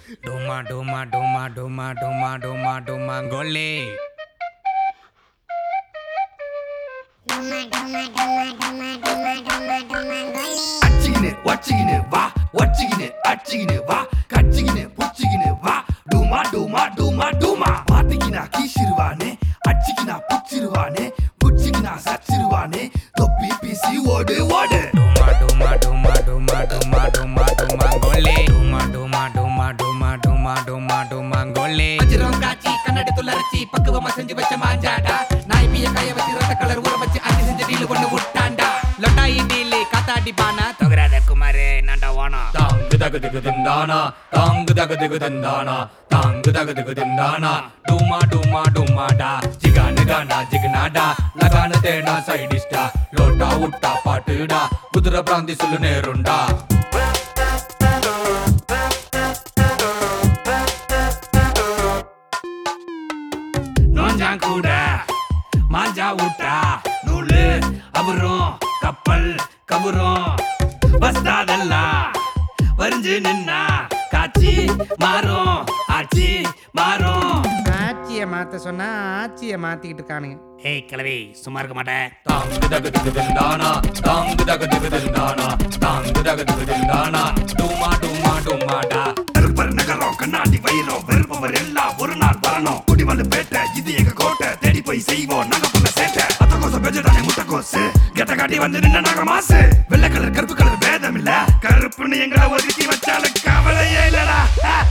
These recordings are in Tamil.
டுமா டுமா டுமா டுமா டுமா டுமா டுமா கோலி அச்சிக்கினு வச்சிக்கினு வா வச்சிக்கினு அச்சிக்கினு வா கச்சிக்கினு புச்சிக்கினு வா டூமா டூமா டூமா டூமா பாட்டிக்கினா கீசிருவானே அச்சிக்கினா புச்சிருவானே புச்சிக்கினா சச்சிருவானே தொப்பி பிசி ஓடு ஓடு டுமா டுமா டுமா டுமா டுமா டுமா டுமா கோலி டுமா டுமா டுமா டுமா டுமா டுமா டுமா கோலி வச்சிரும் காய்ச்சி கண்ணாடி துள்ளரச்சி பக்குவமா செஞ்சு வச்ச மாஞ்சாடா நாய் பிய கைய வச்சு ரத்த கலர் ஊற வச்சு அஞ்சு செஞ்ச டீல் ஒண்ணு விட்டாண்டா லொட்டாயி டீல் காத்தாடி பானா தொகுராத குமாரு நான்டா ஓனம் தாங்கு தகு திகு திந்தானா தாங்கு தகு திகு திந்தானா தாங்கு தகு திகு திந்தானா டூமா டூமா டூமாடா ஜிகானு கானா ஜிகனாடா லகானு தேனா சைடிஸ்டா லோட்டா உட்டா பாட்டுடா குதிரை பிராந்தி சொல்லு நேருண்டா நோஞ்சான் கூட மாஞ்சா ஊட்டா நூலு அவரும் கப்பல் கவுரும் பஸ்தாதெல்லாம் வரிஞ்சு நின்னா காட்சி மாறும் ஆட்சி மாறும் ஆட்சியை மாத்த சொன்னா ஆட்சியை மாத்திக்கிட்டு இருக்கானுங்க ஏய் கிளவி சும்மா இருக்க மாட்டேன் தாங்கு தகு திகு திந்தானா தாங்கு தகு திகு திந்தானா தாங்கு தகு திகு திந்தானா டூமா டூமா டூமாடா திருப்பர் நகரம் கண்ணாடி வைரம் விருப்பவர் எல்லாம் ஒரு நாள் வரணும் குடிமல்லு பேட்டை இது எங்க கோட்டை தேடி போய் செய்வோம் நாங்க பண்ண சேட்டை அத்த கோசம் பெஞ்சதானே முட்டை கோசு கெட்ட காட்டி வந்து நின்ன நாங்க மாசு வெள்ளை கலர் கருப்பு கலர் பேதம் இல்ல கருப்புன்னு எங்களை ஒதுக்கி வச்சாலும் கவலையே இல்லடா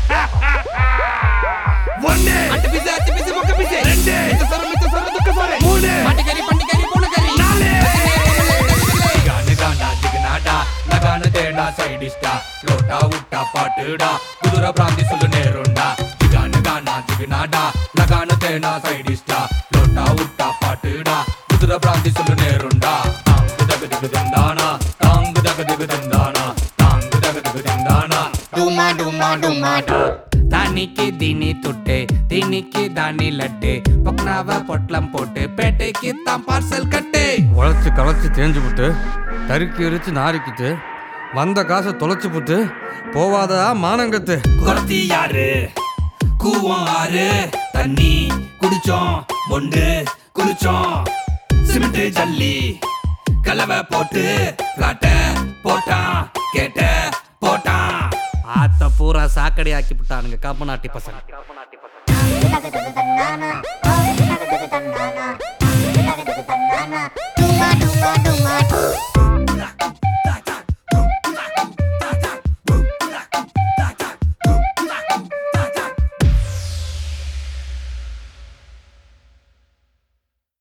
ஒண்ணு அட்டு பிசு அட்டு பிசு மொக்க பிசு ரெண்டு. மித்த சொர மித்த சொர துக்க சொர மூணு. மாட்டுக்கறி பண்டிகறி பூனைக்கறி நாலு. ஜிகானு கானா ஜிகனாடா லகானு தேனா சைடிஸ்டா லோட்டா உட்டா பாட்டுடா குதிரை பிராந்தி சொல்லு நேருண்டா ஜிகானு கானா ஜிகனாடா லகானு தேனா சைடிஸ்டா லோட்டா உட்டா பாட்டுடா குதிரை பிராந்தி சொல்லு நேருண்டா தாங்கு தகு திகு திந்தானா தாங்கு தகு திகு திந்தானா தாங்கு தகு திகு திந்தானா டுமா டுமா டுமாடா தானிக்கு தீனி துட்டு தீனிக்கு தானி லட்டு பொக்னாவ பொட்லம் போட்டு பேட்டைக்கு தான் பார்சல் கட்டு உழைச்சி களைச்சி தேஞ்சு புட்டு தருக்கி எரிச்சு நாரிக்கிட்டு வந்த காசை தொலைச்சு புட்டு போவாதா மானங்கத்து குளத்தி யாரு கூவம் ஆறு தண்ணி குடிச்சோம் மொண்டு குளிச்சோம் சிமெண்ட் ஜல்லி கலவை போட்டு பிளாட்ட போட்டான் கேட்ட போட்டான் ஆத்த பூரா சாக்கடை ஆக்கி விட்டானுங்க காப்பநாட்டி பசங்க Duma duma duma